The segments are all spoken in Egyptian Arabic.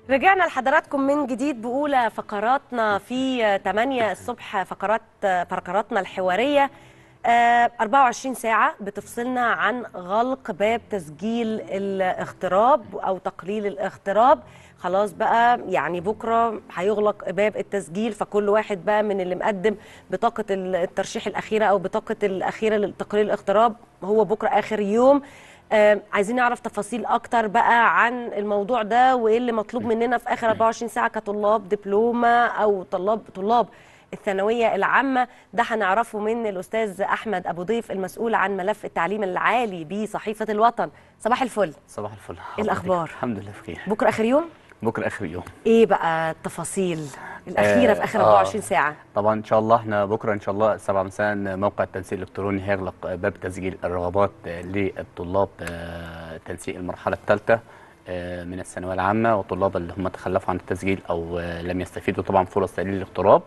رجعنا لحضراتكم من جديد بأولى فقراتنا في 8 الصبح فقرات فقراتنا الحوارية آه، 24 ساعة بتفصلنا عن غلق باب تسجيل الاغتراب أو تقليل الاغتراب خلاص بقى يعني بكرة هيغلق باب التسجيل فكل واحد بقى من اللي مقدم بطاقة الترشيح الأخيرة أو بطاقة الأخيرة لتقليل الاغتراب هو بكرة آخر يوم آه، عايزين نعرف تفاصيل اكتر بقى عن الموضوع ده وايه اللي مطلوب مننا في اخر 24 ساعه كطلاب دبلومه او طلاب طلاب الثانويه العامه ده هنعرفه من الاستاذ احمد ابو ضيف المسؤول عن ملف التعليم العالي بصحيفه الوطن صباح الفل صباح الفل إيه الأخبار؟ الحمد لله بخير بكره اخر يوم بكره اخر يوم ايه بقى التفاصيل الاخيره آه، في اخر آه. 24 ساعه طبعا ان شاء الله احنا بكره ان شاء الله 7 مساء موقع التنسيق الالكتروني هيغلق باب تسجيل الرغبات آه، للطلاب آه، تنسيق المرحله الثالثه من الثانويه العامه والطلاب اللي هم تخلفوا عن التسجيل او آه، لم يستفيدوا طبعا فرص تقليل الاغتراب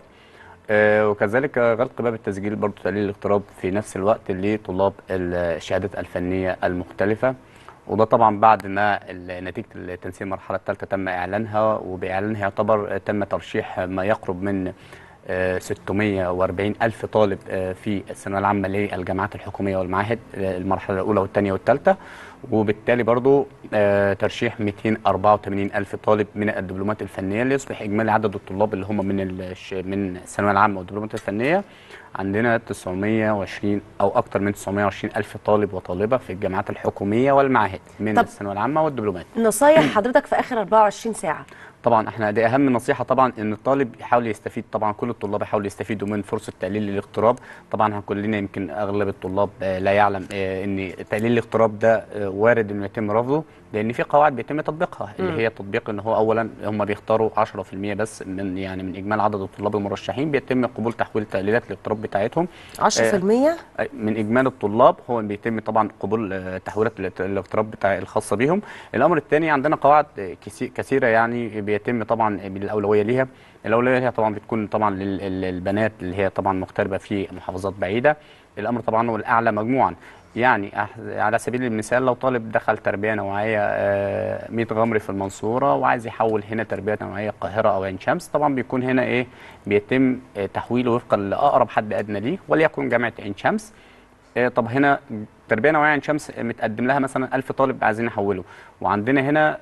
آه، وكذلك آه، غلق باب التسجيل برضه تقليل الاغتراب في نفس الوقت لطلاب الشهادات الفنيه المختلفه وده طبعا بعد ما ال- نتيجه التنسيق المرحله الثالثه تم اعلانها وباعلانها يعتبر تم ترشيح ما يقرب من آه، 640 ألف طالب آه، في الثانوية العامة للجامعات الحكومية والمعاهد آه، المرحلة الأولى والثانية والثالثة وبالتالي برضو آه، ترشيح 284 ألف طالب من الدبلومات الفنية ليصبح إجمالي عدد الطلاب اللي هم من الش- من الثانوية العامة والدبلومات الفنية عندنا 920 أو أكثر من 920 ألف طالب وطالبة في الجامعات الحكومية والمعاهد من طب- الثانوية العامة والدبلومات نصايح حضرتك في اخر 24 ساعه طبعا احنا دي اهم نصيحه طبعا ان الطالب يحاول يستفيد طبعا كل الطلاب يحاولوا يستفيدوا من فرصه تقليل الاغتراب طبعا احنا كلنا يمكن اغلب الطلاب آه، لا يعلم آه، ان تقليل الاغتراب ده آه، وارد انه يتم رفضه لان في قواعد بيتم تطبيقها اللي مم. هي تطبيق ان هو اولا هم بيختاروا 10% بس من يعني من اجمالي عدد الطلاب المرشحين بيتم قبول تحويل تقليلات الاغتراب بتاعتهم 10% من اجمالي الطلاب هو بيتم طبعا قبول آه، تحويلات الات- الاغتراب بتاع الخاصه بيهم الامر الثاني عندنا قواعد آه، كسي- كثيره يعني بيتم طبعا بالاولويه ليها الاولويه ليها طبعا بتكون طبعا للبنات اللي هي طبعا مغتربه في محافظات بعيده الامر طبعا هو الاعلى مجموعا يعني أح- على سبيل المثال لو طالب دخل تربيه نوعيه آه، 100 غمر في المنصوره وعايز يحول هنا تربيه نوعيه القاهره او عين شمس طبعا بيكون هنا ايه بيتم آه، تحويله وفقا لاقرب حد ادنى ليه وليكن جامعه عين شمس آه، طب هنا تربيه نوعيه عين شمس متقدم لها مثلا 1000 طالب عايزين نحوله وعندنا هنا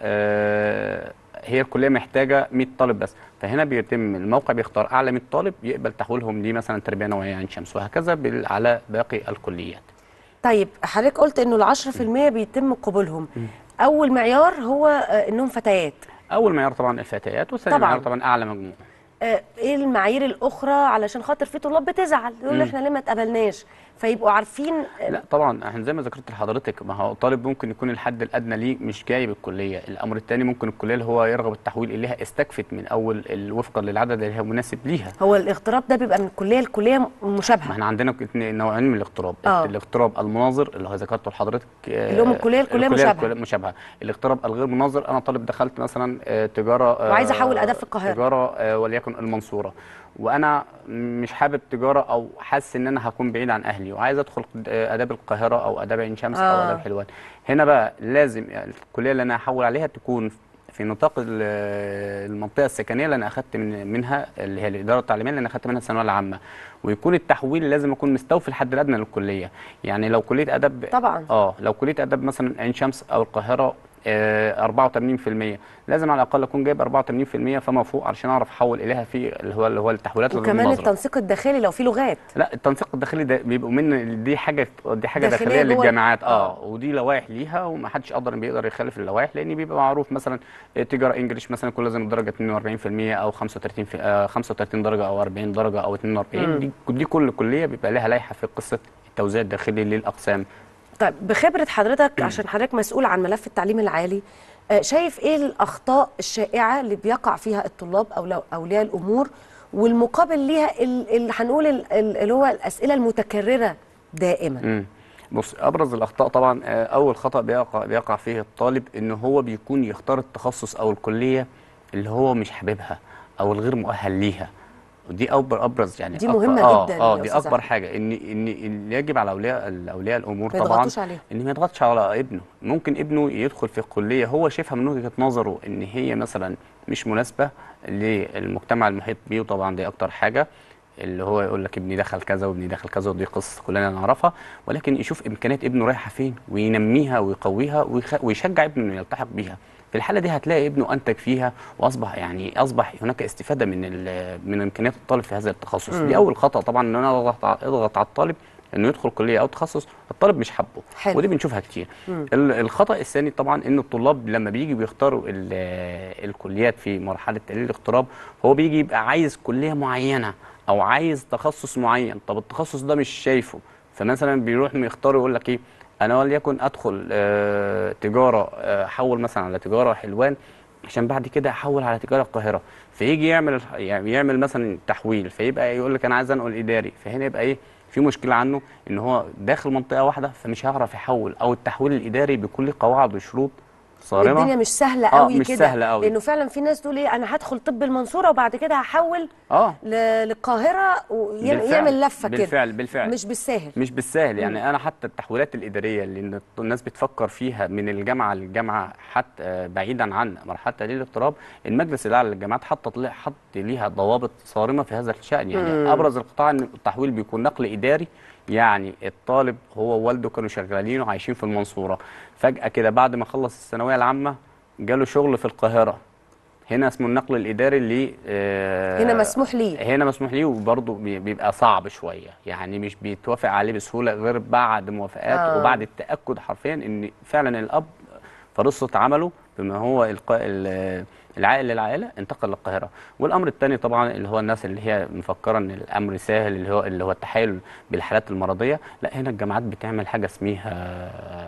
آه، هي الكليه محتاجه 100 طالب بس فهنا بيتم الموقع بيختار اعلى 100 طالب يقبل تحويلهم ليه مثلا تربيه نوعيه عين شمس وهكذا بال- على باقي الكليات طيب حضرتك قلت انه ال 10% بيتم قبولهم اول معيار هو آه، انهم فتيات اول معيار طبعا الفتيات والثاني طبعاً. معيار طبعا اعلى مجموع آه، ايه المعايير الاخرى علشان خاطر في طلاب بتزعل يقول مم. احنا ليه ما اتقبلناش فيبقوا عارفين آه، لا طبعا احنا زي ما ذكرت لحضرتك ما هو طالب ممكن يكون الحد الادنى ليه مش جايب الكليه الامر الثاني ممكن الكليه اللي هو يرغب التحويل اليها استكفت من اول ال- وفقا للعدد اللي هو مناسب ليها هو الاغتراب ده بيبقى من كليه لكليه ما مشابهه احنا عندنا اتنين- نوعين من الاغتراب آه. الاغتراب المناظر اللي هو ذكرته لحضرتك آه، اللي هو من كلية لكلية مشابهة. الكلية مشابهه الاغتراب الغير مناظر انا طالب دخلت مثلا آه، تجاره آه، وعايز أحول آداب في القاهرة. تجاره آه، وليكن المنصوره وانا مش حابب تجاره او حاسس ان انا هكون بعيد عن اهلي وعايز ادخل آه، اداب القاهره او اداب عين شمس آه. او اداب حلوان هنا بقى لازم الكليه اللي انا هحول عليها تكون في نطاق ال- المنطقه السكنيه اللي انا اخذت من منها اللي هي الاداره التعليميه اللي انا اخذت منها الثانويه العامه ويكون التحويل لازم اكون مستوفي الحد الادنى للكليه يعني لو كليه اداب طبعا اه لو كليه اداب مثلا عين شمس او القاهره آه 84% لازم على الاقل اكون جايب 84% فما فوق علشان اعرف احول اليها في اللي هو اللي هو التحويلات الغير وكمان مناظرة. التنسيق الداخلي لو في لغات لا التنسيق الداخلي ده بيبقوا من دي حاجه دي حاجه داخلية داخليه جوه- للجامعات آه. اه ودي لوائح ليها ومحدش قدر بيقدر يخالف اللوائح لان بيبقى معروف مثلا تجاره انجلش مثلا كل لازم درجه 42% او 35 في آه 35 درجه او 40 درجه او 42 مم. دي, دي كل كليه بيبقى لها لائحه في قصه التوزيع الداخلي للاقسام طيب بخبره حضرتك عشان حضرتك مسؤول عن ملف التعليم العالي آه، شايف ايه الاخطاء الشائعه اللي بيقع فيها الطلاب او لو- اولياء الامور والمقابل ليها ال- اللي هنقول ال- ال- اللي هو الاسئله المتكرره دائما امم بص ابرز الاخطاء طبعا آه، اول خطا بيقع بيقع فيه الطالب ان هو بيكون يختار التخصص او الكليه اللي هو مش حاببها او الغير مؤهل ليها ودي اكبر ابرز يعني دي أكبر- مهمة آه جداً اه يا دي أستاذ اكبر أحمد. حاجه ان ان ان يجب على اولياء اولياء الامور ما طبعا يضغطوش عليه. ان ما يضغطش على ابنه ممكن ابنه يدخل في كليه هو شايفها من وجهه نظره ان هي مثلا مش مناسبه للمجتمع المحيط بيه وطبعا دي اكتر حاجه اللي هو يقول لك ابني دخل كذا وابني دخل كذا ودي قصه كلنا نعرفها ولكن يشوف امكانيات ابنه رايحه فين وينميها ويقويها ويخ- ويشجع ابنه انه يلتحق بيها في الحاله دي هتلاقي ابنه انتج فيها واصبح يعني اصبح هناك استفاده من ال- من امكانيات الطالب في هذا التخصص دي اول خطا طبعا ان انا اضغط ع- اضغط على الطالب انه يدخل كليه او تخصص الطالب مش حابه حلو. ودي بنشوفها كتير ال- الخطا الثاني طبعا ان الطلاب لما بيجي بيختاروا ال- الكليات في مرحله تقليل الاغتراب هو بيجي يبقى عايز كليه معينه او عايز تخصص معين طب التخصص ده مش شايفه فمثلا بيروح يختار يقول لك ايه انا وليكن ادخل آه تجاره آه، احول مثلا على تجاره حلوان عشان بعد كده احول على تجاره القاهره فيجي يعمل الح- يعني يعمل مثلا تحويل فيبقى يقول لك انا عايز انقل اداري فهنا يبقى ايه في مشكله عنه ان هو داخل منطقه واحده فمش هيعرف يحول او التحويل الاداري بكل قواعد وشروط صارمه الدنيا مش سهله آه، قوي مش كده سهلة قوي. لانه فعلا في ناس تقول ايه انا هدخل طب المنصوره وبعد كده هحول اه ل- للقاهره ويعمل بالفعل، لفه كده بالفعل بالفعل مش بالساهل مش بالسهل يعني انا حتى التحويلات الاداريه اللي الن- الناس بتفكر فيها من الجامعه للجامعه حتى آه، بعيدا عن مرحله تقليل الاضطراب المجلس الاعلى للجامعات حط طلع- حط ليها ضوابط صارمه في هذا الشان يعني ابرز القطاع ان التحويل بيكون نقل اداري يعني الطالب هو ووالده كانوا شغالين وعايشين في المنصوره فجاه كده بعد ما خلص الثانويه العامه جاله شغل في القاهره هنا اسمه النقل الاداري اللي آه، هنا مسموح ليه هنا مسموح ليه وبرضه بي- بيبقى صعب شويه يعني مش بيتوافق عليه بسهوله غير بعد موافقات آه. آه. وبعد التاكد حرفيا ان فعلا الاب فرصه عمله بما هو القاء ال- العائل للعائله انتقل للقاهره والامر الثاني طبعا اللي هو الناس اللي هي مفكره ان الامر سهل اللي هو اللي هو التحايل بالحالات المرضيه لا هنا الجامعات بتعمل حاجه اسمها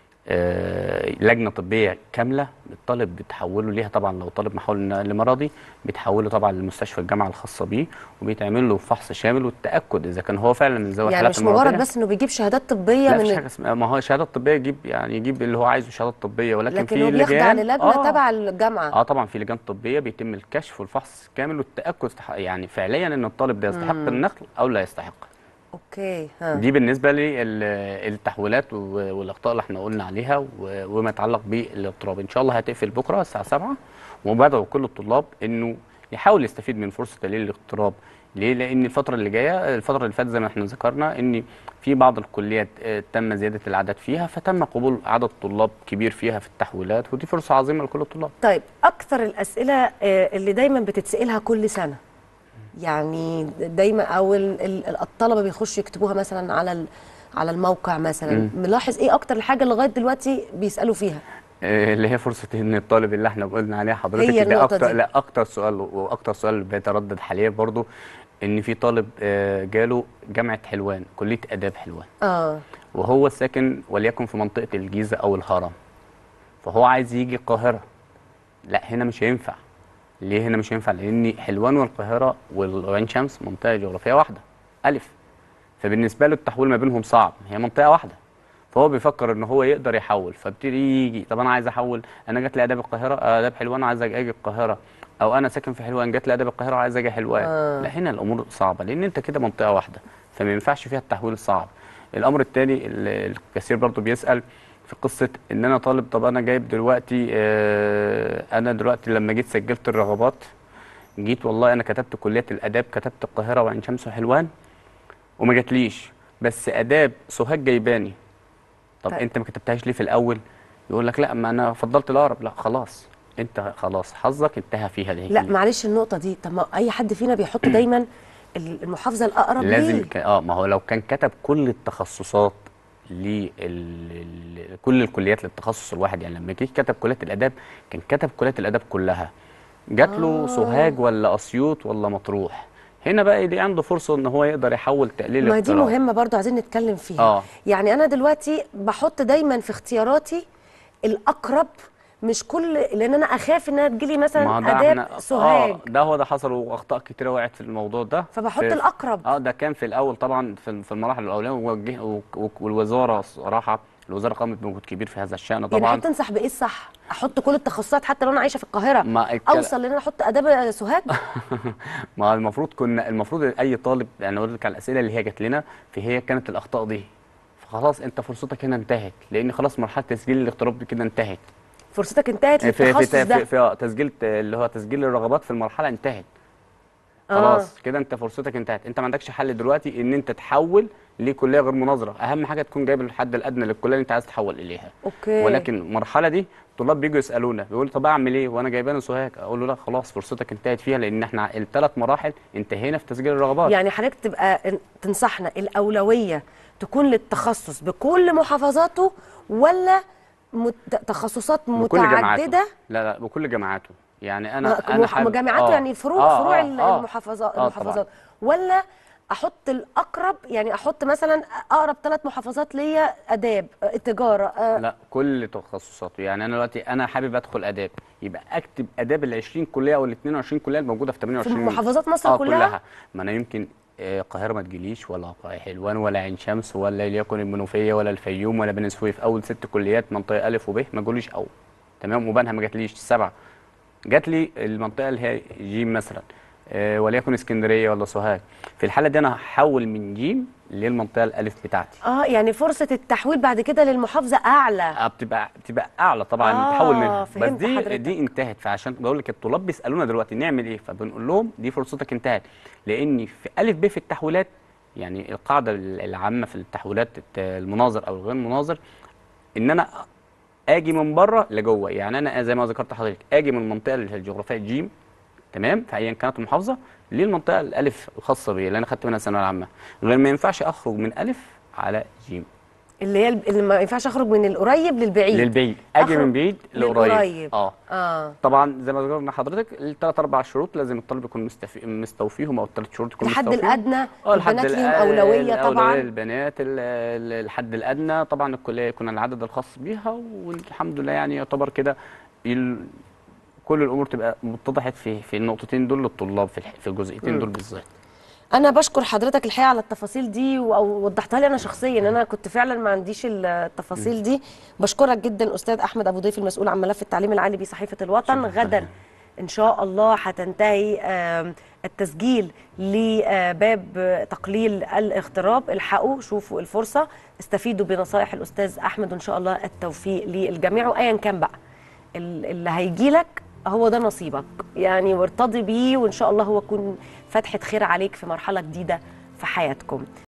آه، لجنه طبيه كامله الطالب بتحوله ليها طبعا لو طالب محول نقل مرضي بتحوله طبعا لمستشفى الجامعه الخاصه بيه وبيتعمل له فحص شامل والتاكد اذا كان هو فعلا من ذوي يعني الحالات مش مجرد المرضية. بس انه بيجيب شهادات طبيه لا من مفيش حاجه اسمها ما هو شهادات طبيه يجيب يعني يجيب اللي هو عايزه شهادات طبيه ولكن لكن في هو بيخضع لجان للجنه آه تبع الجامعه اه طبعا في لجان طبيه بيتم الكشف والفحص كامل والتاكد استح- يعني فعليا ان الطالب ده يستحق النقل او لا يستحق اوكي ها دي بالنسبه للتحويلات والاخطاء اللي احنا قلنا عليها و- وما يتعلق بالاضطراب ان شاء الله هتقفل بكره الساعه 7 وبدعو كل الطلاب انه يحاول يستفيد من فرصه تقليل الاضطراب ليه؟ لان الفتره اللي جايه الفتره اللي فاتت زي ما احنا ذكرنا ان في بعض الكليات آه، تم زياده العدد فيها فتم قبول عدد طلاب كبير فيها في التحويلات ودي فرصه عظيمه لكل الطلاب طيب اكثر الاسئله آه، اللي دايما بتتسالها كل سنه يعني دايما او ال- ال- الطلبه بيخشوا يكتبوها مثلا على ال- على الموقع مثلا ملاحظ ايه اكتر الحاجه اللي لغايه دلوقتي بيسالوا فيها آه، اللي هي فرصه ان الطالب اللي احنا قلنا عليها حضرتك هي ده النقطة اكتر دي. لا اكتر سؤال واكتر سؤال بيتردد حاليا برضو ان في طالب آه، جاله جامعه حلوان كليه اداب حلوان اه وهو ساكن وليكن في منطقه الجيزه او الهرم فهو عايز يجي القاهره لا هنا مش هينفع ليه هنا مش هينفع لان حلوان والقاهره والعين شمس منطقه جغرافيه واحده الف فبالنسبه له التحويل ما بينهم صعب هي منطقه واحده فهو بيفكر ان هو يقدر يحول فابتدي يجي طب انا عايز احول انا جات لي اداب القاهره آه، اداب حلوان عايز اجي القاهره او انا ساكن في حلوان جات لي اداب القاهره عايز اجي حلوان آه. لا هنا الامور صعبه لان انت كده منطقه واحده فما ينفعش فيها التحويل الصعب الامر الثاني اللي الكثير برضو بيسال في قصه ان انا طالب طب انا جايب دلوقتي آه، انا دلوقتي لما جيت سجلت الرغبات جيت والله انا كتبت كليه الاداب كتبت القاهره وعين شمس وحلوان وما جاتليش بس اداب سوهاج جايباني طب طيب. انت ما كتبتهاش ليه في الاول يقول لك لا ما انا فضلت الاقرب لا خلاص انت خلاص حظك انتهى فيها دي لا معلش النقطه دي طب ما اي حد فينا بيحط دايما المحافظه الاقرب لازم ليه ك... اه ما هو لو كان كتب كل التخصصات لكل كل الكليات للتخصص الواحد يعني لما جه كتب كليه الاداب كان كتب كليه الاداب كلها جات له آه. سوهاج ولا اسيوط ولا مطروح هنا بقى دي عنده فرصه ان هو يقدر يحول تقليل ما هي دي الاضطراب. مهمه برضو عايزين نتكلم فيها آه. يعني انا دلوقتي بحط دايما في اختياراتي الاقرب مش كل لان انا اخاف انها تجيلي ما مثلا ده اداب احنا سوهاج اه ده هو ده حصل واخطاء كتيره وقعت في الموضوع ده فبحط في- الاقرب اه ده كان في الاول طبعا في في المراحل الاولانيه ووجه وك- والوزاره صراحه الوزاره قامت بمجهود كبير في هذا الشان يعني طبعا حضرتك تنصح بايه الصح احط كل التخصصات حتى لو انا عايشه في القاهره ما الكل- اوصل ان انا احط اداب سوهاج ما المفروض كنا المفروض اي طالب يعني اقول لك على الاسئله اللي هي جات لنا فهي كانت الاخطاء دي فخلاص انت فرصتك هنا انتهت لان خلاص مرحله تسجيل الاغتراب دي كده انتهت فرصتك انتهت في في للتخصص في, ده في, في تسجيل اللي هو تسجيل الرغبات في المرحله انتهت آه. خلاص كده انت فرصتك انتهت انت ما عندكش حل دلوقتي ان انت تحول لكليه غير مناظره اهم حاجه تكون جايب الحد الادنى للكليه اللي انت عايز تحول اليها اوكي ولكن المرحله دي الطلاب بيجوا يسالونا بيقولوا طب اعمل ايه وانا جايبانا سوهاج اقول له لا خلاص فرصتك انتهت فيها لان احنا الثلاث مراحل انتهينا في تسجيل الرغبات يعني حضرتك تبقى تنصحنا الاولويه تكون للتخصص بكل محافظاته ولا مت... تخصصات بكل جامعاته متعدده لا لا بكل جامعاته يعني انا ما- انا مح- حابب- جامعاته آه. يعني فروع آه، فروع آه، آه. المحافظات آه، المحافظات ولا احط الاقرب يعني احط مثلا اقرب ثلاث محافظات ليا اداب آه، تجاره آه، لا كل تخصصاته يعني انا دلوقتي انا حابب ادخل اداب يبقى اكتب اداب ال 20 كليه او ال 22 كليه الموجوده في 28 محافظات مصر اه كلها؟ كلها ما انا يمكن آه، القاهره ما تجيليش ولا حلوان ولا عين شمس ولا ليكن المنوفيه ولا الفيوم ولا بني سويف اول ست كليات منطقه الف وب ما جوليش اول تمام وبنها ما جاتليش السبعه جات لي المنطقه اللي هي جيم مثلا آه، وليكن اسكندريه ولا سوهاج في الحاله دي انا هحول من جيم للمنطقه الالف بتاعتي اه يعني فرصه التحويل بعد كده للمحافظه اعلى آه، بتبقى بتبقى اعلى طبعا آه، بتحول منها بس فهمت دي حضرتك. دي انتهت فعشان بقول لك الطلاب بيسالونا دلوقتي نعمل ايه فبنقول لهم دي فرصتك انتهت لان في الف ب في التحويلات يعني القاعده العامه في التحويلات الت- المناظر او الغير مناظر ان انا اجي من بره لجوه يعني انا زي ما ذكرت لحضرتك اجي من المنطقه اللي هي الجغرافيه جيم تمام في ايا كانت المحافظه للمنطقه الالف الخاصه بي اللي انا خدت منها الثانويه العامه غير ما ينفعش اخرج من الف على جيم اللي هي اللي ما ينفعش اخرج من القريب للبعيد للبعيد اجي أخرج من بعيد لقريب للقريب. اه اه طبعا زي ما ذكرنا حضرتك الثلاث اربع شروط لازم الطالب يكون مستفي... مستوفيهم او الثلاث شروط يكون الحد مستوفيهم الادنى اه الحد البنات ليهم الأ- اولويه الأولوية طبعا للبنات ال- ال- الحد الادنى طبعا الكليه يكون العدد الخاص بيها والحمد لله يعني يعتبر كده ال... كل الامور تبقى اتضحت في في النقطتين دول للطلاب في الح- في الجزئيتين دول بالذات انا بشكر حضرتك الحقيقه على التفاصيل دي و- او وضحتها لي انا شخصيا انا كنت فعلا ما عنديش التفاصيل دي بشكرك جدا استاذ احمد ابو ضيف المسؤول عن ملف التعليم العالي بصحيفه الوطن غدا ان شاء الله هتنتهي آم، التسجيل لباب تقليل الاغتراب الحقوا شوفوا الفرصه استفيدوا بنصائح الاستاذ احمد وان شاء الله التوفيق للجميع وايا كان بقى ال- اللي هيجي لك هو ده نصيبك يعني وارتضي بيه وان شاء الله هو يكون فتحه خير عليك في مرحله جديده في حياتكم